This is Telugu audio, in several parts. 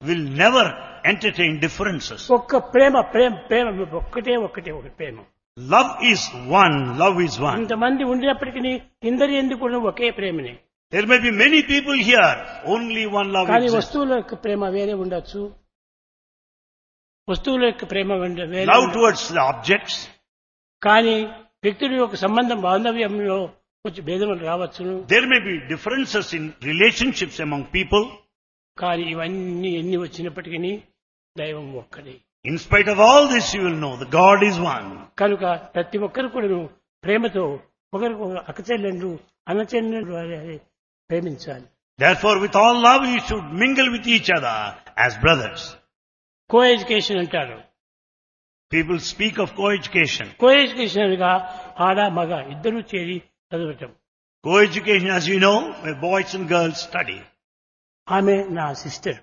will never entertain differences. ఒక్క ప్రేమ ప్రేమ ప్రేమ ఒక్కటే ఒక్కటే ఒక ప్రేమ Love is one, love is one. ఇంతమంది ఉండినప్పటికీ ఇందరి ఎందుకు కూడా ఒకే ప్రేమనే There may be many people here, only one love కానీ exists. వస్తువుల యొక్క ప్రేమ వేరే ఉండొచ్చు వస్తువుల యొక్క ప్రేమ వేరే వేరే Love ఉండొచ్చు. towards the objects, కానీ వ్యక్తుల యొక్క సంబంధం బాంధవ్యంలో కొంచెం భేదములు రావచ్చును there may be differences in relationships among people. కానీ ఇవన్నీ ఎన్ని వచ్చినప్పటికీ దైవం ఒక్కడే In spite of all this, you will know the God is one. కనుక ప్రతి ఒక్కరు కూడా ప్రేమతో ఒకరికి అక్కచెల్లెండ్రు అన్నచెల్లెండ్రు అని ప్రేమించాలి Therefore, with all love, you should mingle with each other as brothers. Coeducation అంటారు People speak of co-education. Coeducation అనగా ఆడ మగ ఇద్దరూ చేరి చదవటం Co-education, as you know, where boys and girls study. ఆమె నా సిస్టర్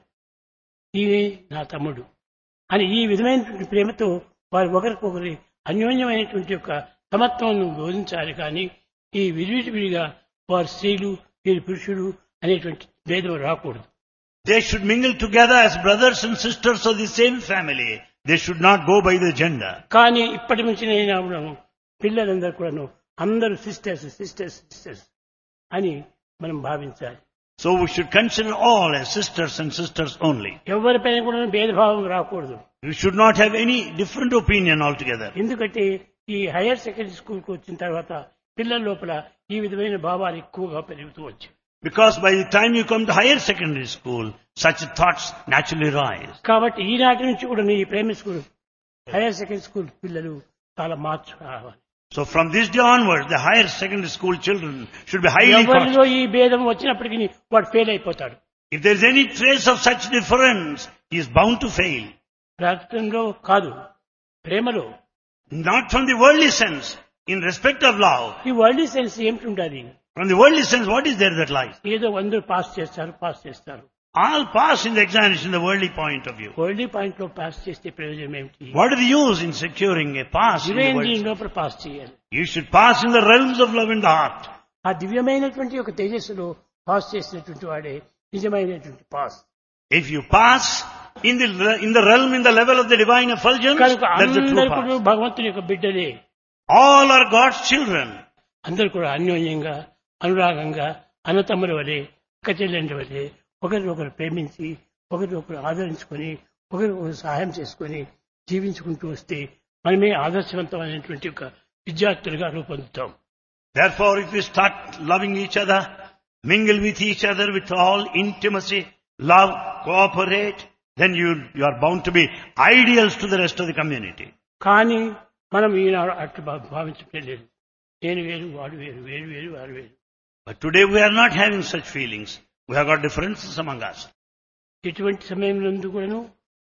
ఈమె నా తమ్ముడు అని ఈ విధమైనటువంటి ప్రేమతో వారు ఒకరికొకరి అన్యోన్యమైనటువంటి యొక్క సమత్వం బోధించాలి కానీ ఈ విడివిడిగా వారు స్త్రీలు వీరు పురుషుడు అనేటువంటి భేదం రాకూడదు They should mingle together as brothers and sisters of the same family. They should not go by the gender. కానీ ఇప్పటి నుంచి నేను కూడాను పిల్లలందరూ కూడాను అందరూ సిస్టర్స్ సిస్టర్స్ సిస్టర్స్ అని మనం భావించాలి So we should consider all as sisters and sisters only. ఎవరిపైన కూడా భేదభావం రాకూడదు We should not have any different opinion altogether. ఎందుకంటే ఈ హైయర్ సెకండరీ స్కూల్కి వచ్చిన తర్వాత పిల్లల లోపల ఈ విధమైన భావాలు ఎక్కువగా పెరుగుతూ వచ్చాయి Because by the time you come to higher secondary school, such thoughts naturally rise. కాబట్టి ఈనాటి నుంచి కూడా ఈ primary school higher secondary school పిల్లలు చాలా మార్చు రావాలి So from this day onwards, the higher secondary school children should be highly ఎవరిలో cautious. ఈ భేదం వచ్చినప్పటికీ వాడు ఫెయిల్ అయిపోతాడు If there is any trace of such difference, he is bound to fail. ప్రార్థనలో కాదు ప్రేమలో Not from the worldly sense, in respect of love. ఈ వరల్డ్ సెన్స్ ఏమిటి ఉండాలి From the worldly sense, what is there that lies? ఏదో అందరూ పాస్ చేస్తారు పాస్ చేస్తారు All pass in the examination, the worldly point of view. World point లో పాస్ చేస్తే ప్రయోజనం ఏమిటి What is the use in securing a pass in the దివ్యేంద్రియం world? లోపల పాస్ చేయాలి You should pass in the realms of love in the heart. ఆ దివ్యమైనటువంటి ఒక తేజస్సులో పాస్ చేసినటువంటి వాడే నిజమైనటువంటి pass If you pass in the, in the realm, in the level of the divine effulgence, కనుక that's the అందరు true కూడా pass. భగవంతుని యొక్క బిడ్డలే All are God's children. అందరూ కూడా అన్యోన్యంగా అనురాగంగా అన్నతమ్ముల వలె అక్కచెల్లెండి వలె ఒకరినొకరు ప్రేమించి ఒకరినొకరు ఆదరించుకొని ఒకరికొకరు సహాయం చేసుకొని జీవించుకుంటూ వస్తే మనమే ఆదర్శవంతమైనటువంటి ఒక విద్యార్థులుగా రూపొందుతాం Therefore, if we start loving each other, mingle with each other with all intimacy, love, cooperate, then you, you are bound to be ideals to the rest of the community. కానీ మనం ఈనాడు అట్లా భా- భావించటం లేదు నేను వేరు వాడు వేరు వేరు వేరు వాడు వేరు But today we are not having such feelings. We have got differences among us. ఎటువంటి సమయంలో కూడాను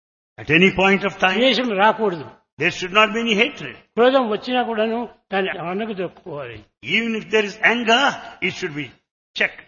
At any point of time, ద్వేషం రాకూడదు there should not be any hatred. క్రోధం వచ్చినా కూడాను దాన్ని అన్నకు దొక్కుకోవాలి Even if there is anger, it should be checked,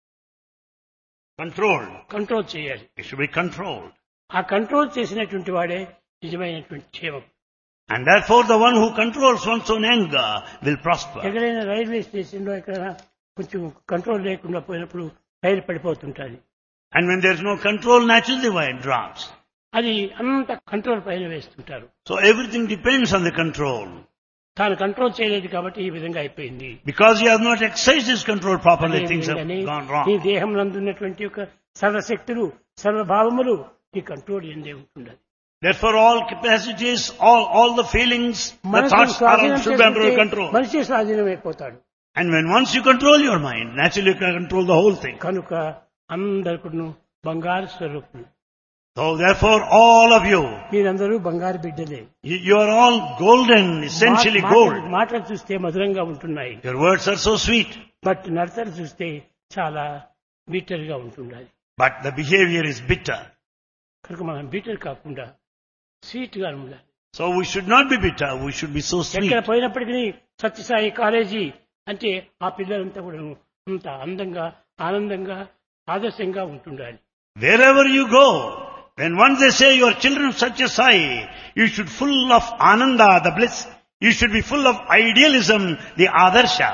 controlled. Control చేయాలి It should be controlled. ఆ కంట్రోల్ చేసినటువంటి వాడే నిజమైనటువంటి క్షేమం And therefore the one who controls one's own anger will prosper. ఎక్కడైనా రైల్వే స్టేషన్ లో ఎక్కడైనా కొంచెం కంట్రోల్ లేకుండా పోయినప్పుడు రైలు పడిపోతుంటుంది And when there is no control, naturally the wire drops. అది అంత కంట్రోల్ పైన వేస్తుంటారు So everything depends on the control. తాను కంట్రోల్ చేయలేదు కాబట్టి ఈ విధంగా అయిపోయింది Because he has not exercised his control properly, అదే things have విధంగానే gone ఈ wrong. దేహం నందున్నటువంటి యొక్క సర్వశక్తులు సర్వభావములు ఈ కంట్రోల్ ఎందే ఉంటుండాలి Therefore all capacities, all, all the feelings, the మనసు thoughts are స్వాధీనం should be under చేసుకుంటే control. మనిషి స్వాధీనమైపోతాడు And when once you control your mind, naturally you can control the whole thing. కనుక అందరికీ బంగారు స్వరూపులు So therefore all of you, మీరందరూ బంగారు బిడ్డలే you, you are all golden, essentially మా- gold. మాటలు- మాటలు చూస్తే మధురంగా ఉంటున్నాయి Your words are so sweet, but నడతలు చూస్తే చాలా బీటర్ గా ఉంటుండాలి but the behavior is bitter. కనుక మనం బీటర్ కాకుండా స్వీట్ గా ఉండాలి So we should not be bitter, we should be so sweet. ఎక్కడ పోయినప్పటికీ సత్యసాయి కాలేజీ అంటే ఆ పిల్లలంతా కూడా అంత అందంగా ఆనందంగా ఆదర్శంగా ఉంటుండాలి Wherever you go, when once they say your children such a sai, you should full of ananda, the bliss. You should be full of idealism, the adarsha.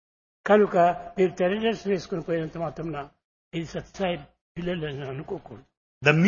కనుక మీరు తెర డ్రెస్ వేసుకుని పోయినంత మాత్రం ఇది సత్యసాయి పిల్లలు అని అనుకోకూడదు